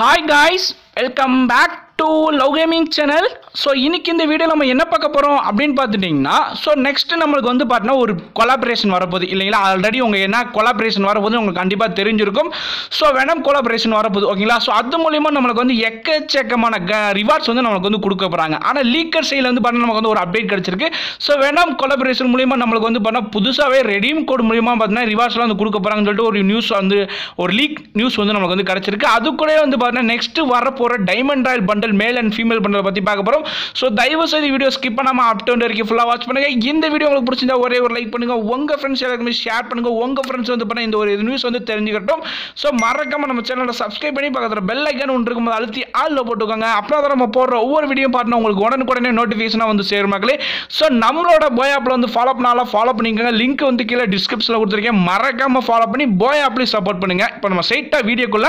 hi guys welcome back to love gaming channel so இன்னைக்கு இந்த video நம்ம என்ன பார்க்க போகிறோம் அப்படின்னு பார்த்துட்டிங்கன்னா ஸோ நெக்ஸ்ட் நம்மளுக்கு வந்து பார்த்தீங்கன்னா ஒரு கொலாபரேஷன் வரப்போகுது இல்லைங்களா ஆல்ரெடி உங்கள் என்ன கொலாபரேஷன் வரப்போகுது உங்களுக்கு கண்டிப்பாக தெரிஞ்சிருக்கும் ஸோ வேணாம் கொலாபரேஷன் வரப்போகுது ஓகேங்களா ஸோ அது மூலிமா நம்மளுக்கு வந்து எக்கச்சக்கமான ரிவார்ட்ஸ் வந்து நம்மளுக்கு வந்து கொடுக்க போகிறாங்க ஆனால் லீக்கர் சைடில் வந்து பார்த்தீங்கன்னா நமக்கு வந்து ஒரு அப்டேட் கிடச்சிருக்கு ஸோ வேணாம் கொலாபரேஷன் மூலிமா நம்மளுக்கு வந்து பார்த்தா புதுசாகவே ரெடீம் கோட் மூலிமா பார்த்தீங்கன்னா ரிவார்ட்ஸ்லாம் வந்து கொடுக்க போகிறாங்கன்னு சொல்லிட்டு ஒரு நியூஸ் வந்து ஒரு லீக் நியூஸ் வந்து நமக்கு வந்து கிடச்சிருக்கு அது கூட வந்து பார்த்தீங்கன்னா நெக்ஸ்ட் வரப்போகிற diamond royal bundle male and female bundle பற்றி பார்க்க போகிறோம் ஸோ தயவு செய்து வீடியோ ஸ்கிப் பண்ணாமல் அப் டு வரைக்கும் ஃபுல்லாக வாட்ச் பண்ணுங்க இந்த வீடியோ உங்களுக்கு பிடிச்சிருந்தா ஒரே ஒரு லைக் பண்ணுங்க உங்கள் ஃப்ரெண்ட்ஸ் எல்லாருக்குமே ஷேர் பண்ணுங்க உங்கள் ஃப்ரெண்ட்ஸ் வந்து பண்ண இந்த ஒரு நியூஸ் வந்து தெரிஞ்சுக்கட்டும் ஸோ மறக்காம நம்ம சேனலை சப்ஸ்கிரைப் பண்ணி பக்கத்தில் பெல் ஐக்கான் ஒன்று இருக்கும்போது அழுத்தி ஆளில் போட்டுக்கோங்க அப்புறம் தான் நம்ம போடுற ஒவ்வொரு வீடியோ பார்த்தா உங்களுக்கு உடனுக்குடனே நோட்டிஃபிகேஷனாக வந்து சேரும் மக்களே ஸோ நம்மளோட போய் ஆப்பில் வந்து ஃபாலோ பண்ணாலும் ஃபாலோ பண்ணிக்கோங்க லிங்க் வந்து கீழே டிஸ்கிரிப்ஷனில் கொடுத்துருக்கேன் மறக்காம ஃபாலோ பண்ணி போய் ஆப்லேயும் சப்போர்ட் பண்ணுங்க இப்போ நம்ம சைட்டாக வீடியோக்குள்ளே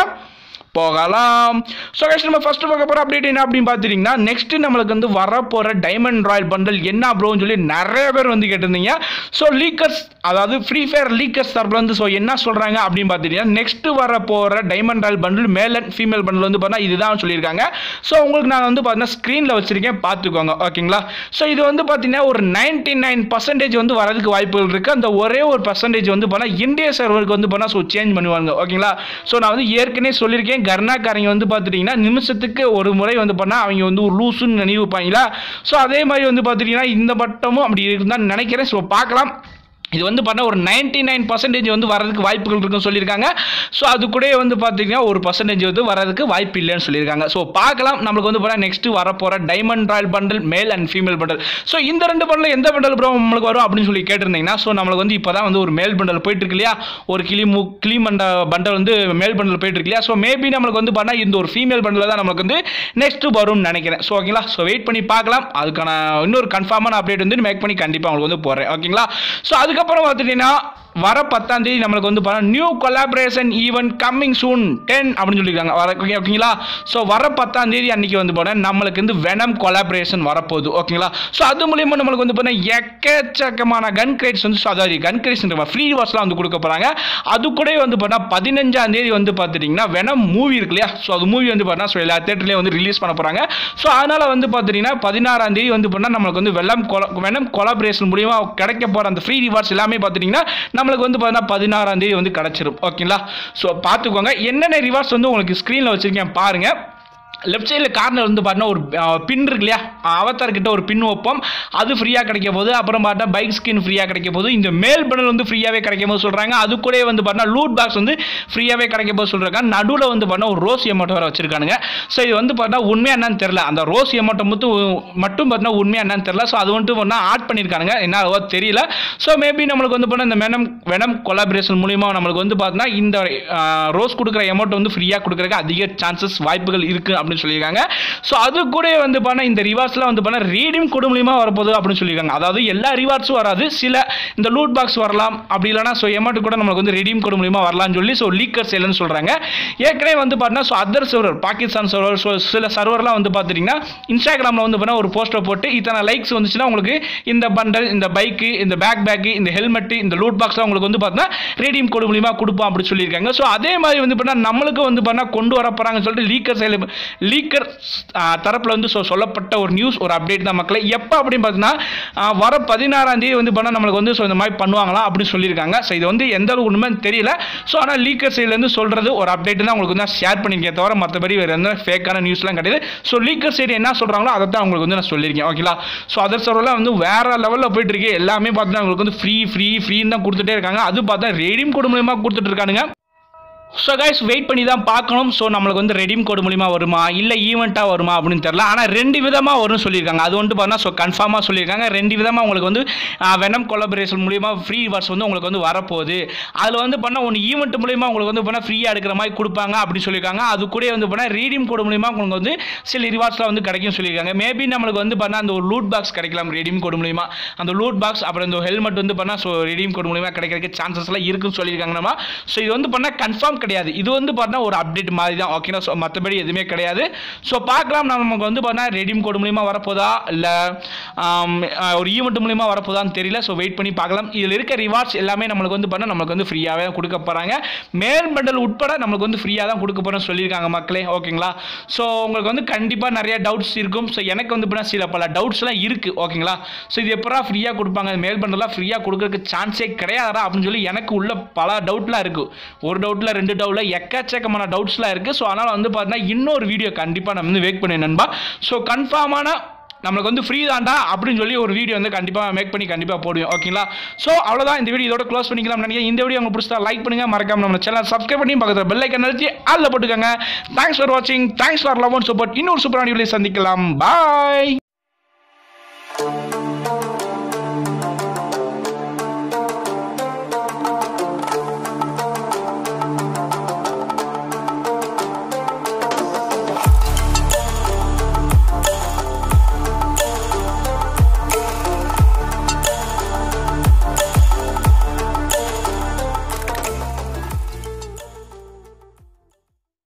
போகலாம் ஸோ கைஸ் நம்ம ஃபர்ஸ்ட் பார்க்க போகிற அப்டேட் என்ன அப்படின்னு பார்த்துட்டிங்கன்னா நெக்ஸ்ட் நம்மளுக்கு வந்து வரப்போகிற டைமண்ட் ராயல் பண்டல் என்ன ப்ரோன்னு சொல்லி நிறைய பேர் வந்து கேட்டிருந்தீங்க ஸோ லீக்கர்ஸ் அதாவது ஃப்ரீ ஃபயர் லீக்கர்ஸ் தரப்புல வந்து ஸோ என்ன சொல்கிறாங்க அப்படின்னு பார்த்துட்டிங்கன்னா நெக்ஸ்ட் வரப்போகிற diamond royal bundle male and female bundle வந்து பார்த்தா இதுதான் சொல்லியிருக்காங்க ஸோ உங்களுக்கு நான் வந்து பார்த்தீங்கன்னா ஸ்க்ரீனில் வச்சிருக்கேன் பார்த்துக்கோங்க ஓகேங்களா ஸோ இது வந்து பார்த்தீங்கன்னா ஒரு நைன்டி நைன் பர்சன்டேஜ் வந்து வரதுக்கு வாய்ப்புகள் இருக்குது அந்த ஒரே ஒரு பர்சன்டேஜ் வந்து பார்த்தா இந்திய சர்வருக்கு வந்து பார்த்தா ஸோ சேஞ்ச் பண்ணுவாங்க ஓகேங்களா ஸோ நான் வந்து ஏற்கனவே சொல்லியிருக்கேன் கர்நாக்காரங்க வந்து பார்த்துட்டிங்கன்னா நிமிஷத்துக்கு ஒரு முறை வந்து பண்ணால் அவங்க வந்து ஒரு லூசுன்னு நினைவுப்பாங்களா ஸோ அதே மாதிரி வந்து பார்த்துட்டிங்கன்னா இந்த பட்டமும் அப்படி இருக்குதான் நினைக்கிறேன் ஸோ பார்க்கலாம் இது வந்து பண்ண ஒரு நைன்டி நைன் பர்சன்டேஜ் வந்து வரதுக்கு வாய்ப்புகள் இருக்குன்னு சொல்லியிருக்காங்க ஸோ அது கூட வந்து பார்த்தீங்கன்னா ஒரு பர்சன்டேஜ் வந்து வரதுக்கு வாய்ப்பு இல்லைன்னு சொல்லியிருக்காங்க ஸோ பார்க்கலாம் நம்மளுக்கு வந்து பார்த்தா நெக்ஸ்ட் வரப்போகிற diamond royal bundle male and female bundle so இந்த ரெண்டு பண்டல் எந்த பண்டல் ப்ரோ நம்மளுக்கு வரும் அப்படின்னு சொல்லி கேட்டிருந்தீங்கன்னா ஸோ நம்மளுக்கு வந்து இப்போ தான் வந்து ஒரு மேல் பண்டல் போயிட்டு இருக்கு இல்லையா ஒரு கிளி மு கிளி மண்ட பண்டல் வந்து மேல் பண்டல் போயிட்டு இருக்கு இல்லையா ஸோ மேபி நம்மளுக்கு வந்து பார்த்தா இந்த ஒரு ஃபீமேல் பண்டல் தான் நம்மளுக்கு வந்து நெக்ஸ்ட் வரும்னு நினைக்கிறேன் ஸோ ஓகேங்களா ஸோ வெயிட் பண்ணி பார்க்கலாம் அதுக்கான இன்னொரு கன்ஃபார்மான அப்டேட் வந்து மேக் பண்ணி கண்டிப்பாக உங்களுக்கு வந்து போடுறேன் ஓகேங்களா ஸோ அதுக்கப்புறம் பார்த்துட்டீங்கன்னா வர பத்தாம் தேதி நம்மளுக்கு வந்து பார்த்தா new collaboration event coming soon ten அப்படின்னு சொல்லியிருக்காங்க வர okay, ஓகேங்களா ஸோ வர பத்தாம் தேதி அன்னைக்கு வந்து போனால் நம்மளுக்கு வந்து வெனம் கொலாபரேஷன் வரப்போகுது ஓகேங்களா ஸோ அது மூலியமாக நம்மளுக்கு வந்து பார்த்தீங்கன்னா எக்கச்சக்கமான கன் கிரேட்ஸ் வந்து so அதாவது கன் கிரேட்ஸ் ஃப்ரீ வாட்ஸ்லாம் வந்து கொடுக்க போகிறாங்க அது கூட வந்து பார்த்தா பதினஞ்சாம் தேதி வந்து பார்த்துட்டிங்கன்னா வெனம் மூவி இருக்கு இல்லையா ஸோ அது மூவி வந்து பார்த்தா ஸோ எல்லா தேட்டர்லேயும் வந்து ரிலீஸ் பண்ண போகிறாங்க ஸோ அதனால் வந்து பார்த்துட்டிங்கன்னா பதினாறாம் தேதி வந்து பண்ணால் நம்மளுக்கு வந்து வெள்ளம் கொல வெனம் கொலாபரேஷன் மூலியமா கிடைக்க போகிற அந்த ஃப்ரீ ரிவார்ட்ஸ் எல்லாமே பார்த்துட்டிங்கன்னா நம்மளுக்கு வந்து பார்த்தீங்கன்னா பதினாறாம் தேதி வந்து கிடச்சிரும் ஓகேங்களா ஸோ பார்த்துக்கோங்க என்னென்ன ரிவார்ட்ஸ் வந்து உங்களுக்கு ஸ்க்ரீனில் வச்சுருக்கேன் பாருங்கள் லெஃப்ட் சைடில் கார்னர் வந்து பார்த்தீங்கன்னா ஒரு பின் இருக்கு இல்லையா அவத்தார் கிட்ட ஒரு பின் வைப்போம் அது ஃப்ரீயாக கிடைக்க போகுது அப்புறம் பார்த்தா பைக் ஸ்கின் ஃப்ரீயாக கிடைக்க போகுது இந்த மேல் பண்டல் வந்து ஃப்ரீயாகவே கிடைக்கும் போது சொல்கிறாங்க அது கூட வந்து பார்த்தீங்கன்னா லூட் பாக்ஸ் வந்து ஃப்ரீயாகவே கிடைக்க போது சொல்கிறாங்க நடுவில் வந்து பார்த்தா ஒரு ரோஸ் எமௌண்ட் வர வச்சிருக்கானுங்க ஸோ இது வந்து பார்த்தா உண்மையாக என்னன்னு தெரில அந்த ரோஸ் எமௌண்ட்டை மட்டும் மட்டும் பார்த்தீங்கன்னா உண்மையாக என்னன்னு தெரில ஸோ அது வந்துட்டு பார்த்தா ஆட் பண்ணியிருக்கானுங்க என்ன அதுவோ தெரியல ஸோ மேபி நம்மளுக்கு வந்து பார்த்தா இந்த மெனம் வெனம் கொலாபரேஷன் மூலிமா நம்மளுக்கு வந்து பார்த்தீங்கன்னா இந்த ரோஸ் கொடுக்குற அமௌண்ட் வந்து ஃப்ரீயாக கொடுக்குறதுக்கு அதிக சான்சஸ் வாய்ப்புகள் இருக்குது அப்படின்னு சொல்லியிருக்காங்க ஸோ அது கூட வந்து பண்ண இந்த ரிவார்ட்ஸ்லாம் வந்து பண்ண ரீடிங் கொடு மூலியமா வரப்போகுது அப்படின்னு சொல்லியிருக்காங்க அதாவது எல்லா ரிவார்ட்ஸும் வராது சில இந்த லூட் பாக்ஸ் வரலாம் அப்படி இல்லைனா ஸோ எமௌண்ட் கூட நம்மளுக்கு வந்து ரெடீம் கொடு மூலியமா வரலாம்னு சொல்லி ஸோ லீக்கர் சேல்னு சொல்கிறாங்க ஏற்கனவே வந்து பார்த்தீங்கன்னா so other server Pakistan server so சில சர்வர்லாம் வந்து பார்த்துட்டிங்கன்னா இன்ஸ்டாகிராமில் வந்து பண்ணால் ஒரு போஸ்டர் போட்டு இத்தனை லைக்ஸ் வந்துச்சுன்னா உங்களுக்கு இந்த பண்டல் இந்த பைக்கு இந்த பேக் பேக்கு இந்த ஹெல்மெட்டு இந்த லூட் பாக்ஸ்லாம் உங்களுக்கு வந்து பார்த்தீங்கன்னா ரீடீம் கோடு மூலியமா கொடுப்போம் அப்படின்னு சொல்லியிருக்காங்க ஸோ அதே மாதிரி வந்து பண்ணால் நம்மளுக்கு வந்து பண்ணால் கொண்டு வர போகிறாங்கன்னு சொல்லிட்டு லீக்கர் செயல் லீக்கர் தரப்பில் வந்து ஸோ சொல்லப்பட்ட ஒரு நியூஸ் ஒரு அப்டேட் தான் மக்களை எப்போ அப்படின்னு பார்த்தீங்கன்னா ஆ, வர பதினாறாம் தேதி வந்து பண்ணால் நம்மளுக்கு வந்து ஸோ இந்த மாதிரி பண்ணுவாங்களா அப்படின்னு சொல்லியிருக்காங்க ஸோ இது வந்து எந்த அளவு உண்மைன்னு தெரியல ஸோ ஆனால் லீக்கர் சைட்லேருந்து சொல்கிறது ஒரு அப்டேட் தான் உங்களுக்கு வந்து ஷேர் பண்ணியிருக்கேன் தவிர மற்றபடி வேறு எந்த ஃபேக்கான நியூஸ்லாம் கிடையாது ஸோ லீக்கர் சைடு என்ன சொல்கிறாங்களோ அதை தான் உங்களுக்கு வந்து நான் சொல்லியிருக்கேன் ஓகேங்களா ஸோ அதர் சர்வரில் வந்து வேறு லெவலில் போயிட்டு இருக்கு எல்லாமே பார்த்தீங்கன்னா உங்களுக்கு வந்து ஃப்ரீ ஃப்ரீ ஃப்ரீன்னு தான் கொடுத்துட்டே இருக்காங்க அது பார்த்தா ரெடீம் கோடு மூலியமாக கொடுத்துட்டு இருக்கானுங்க ஸோ கைஸ் வெயிட் பண்ணி தான் பார்க்கணும் ஸோ நம்மளுக்கு வந்து ரெடீம் கோடு மூலிமா வருமா இல்லை ஈவெண்ட்டாக வருமா அப்படின்னு தெரில ஆனால் ரெண்டு விதமாக வரும்னு சொல்லியிருக்காங்க அது வந்துட்டு பார்த்தா ஸோ கன்ஃபார்மாக சொல்லியிருக்காங்க ரெண்டு விதமாக உங்களுக்கு வந்து வெனம் கொலபரேஷன் மூலிமா ஃப்ரீ ரிவார்ட்ஸ் வந்து உங்களுக்கு வந்து வரப்போகுது அதில் வந்து பண்ணால் ஒன்று ஈவெண்ட் மூலிமா உங்களுக்கு வந்து பண்ணால் ஃப்ரீயாக எடுக்கிற மாதிரி கொடுப்பாங்க அப்படின்னு சொல்லியிருக்காங்க அது கூட வந்து பண்ணால் ரீடீம் கோடு மூலிமா உங்களுக்கு வந்து சில ரிவார்ட்ஸ்லாம் வந்து கிடைக்கும் சொல்லியிருக்காங்க மேபி நம்மளுக்கு வந்து பண்ணால் அந்த ஒரு லூட் பாக்ஸ் கிடைக்கலாம் ரெடீம் கோடு மூலிமா அந்த லூட் பாக்ஸ் அப்புறம் இந்த ஹெல்மெட் வந்து பண்ணால் ஸோ ரெடீம் கோடு மூலிமா கிடைக்கிறதுக்கு சான்சஸ்லாம் இருக்குன்னு சொல்லியிருக்காங்க நம்ம ஸோ இது வந்து பண்ணால் கன்ஃபார்ம் கன்ஃபார்ம் கிடையாது இது வந்து பார்த்தா ஒரு அப்டேட் மாதிரி தான் ஓகேனா ஸோ மற்றபடி எதுவுமே கிடையாது ஸோ பார்க்கலாம் நமக்கு வந்து பார்த்தா ரெடீம் கோடு மூலிமா வரப்போதா இல்லை ஒரு ஈவெண்ட் மூலிமா வரப்போதான்னு தெரியல ஸோ வெயிட் பண்ணி பார்க்கலாம் இதில் இருக்க ரிவார்ட்ஸ் எல்லாமே நம்மளுக்கு வந்து பார்த்தா நம்மளுக்கு வந்து ஃப்ரீயாகவே தான் கொடுக்க போகிறாங்க மேல் பண்டல் உட்பட நம்மளுக்கு வந்து ஃப்ரீயாக தான் கொடுக்க போகிறோம்னு சொல்லியிருக்காங்க மக்களே ஓகேங்களா ஸோ உங்களுக்கு வந்து கண்டிப்பாக நிறைய டவுட்ஸ் இருக்கும் ஸோ எனக்கு வந்து பார்த்தா சில பல டவுட்ஸ்லாம் இருக்குது ஓகேங்களா ஸோ இது எப்படா ஃப்ரீயாக கொடுப்பாங்க மேல் பண்டலாம் ஃப்ரீயாக கொடுக்கறதுக்கு சான்ஸே கிடையாதா அப்படின்னு சொல்லி எனக்கு உள்ள பல டவுட்லாம் இருக்குது ஒரு டவுட்டில் ரெண்டு டவுட்டில் எக்கச்சக்கமான டவுட்ஸ்லாம் இருக்குது ஸோ அதனால் வந்து பார்த்தீங்கன்னா இன்னொரு வீடியோ கண்டிப்பாக நம்ம வந்து வெயிட் பண்ணி நண்பா ஸோ கன்ஃபார்மான நம்மளுக்கு வந்து ஃப்ரீ தான்டா அப்படின்னு சொல்லி ஒரு வீடியோ வந்து கண்டிப்பாக மேக் பண்ணி கண்டிப்பாக போடுவோம் ஓகேங்களா ஸோ அவ்வளோதான் இந்த வீடியோ இதோட க்ளோஸ் பண்ணிக்கலாம் நினைக்கிறேன் இந்த வீடியோ உங்களுக்கு பிடிச்சா லைக் பண்ணுங்க மறக்காம நம்ம சேனல் சப்ஸ்கிரைப் பண்ணி பக்கத்தில் பெல் ஐக்கன் அழுத்தி அதில் போட்டுக்கோங்க தேங்க்ஸ் ஃபார் வாட்சிங் thanks for love and support இன்னொரு சூப்பரான வீடியோ சந்திக்கலாம் பாய்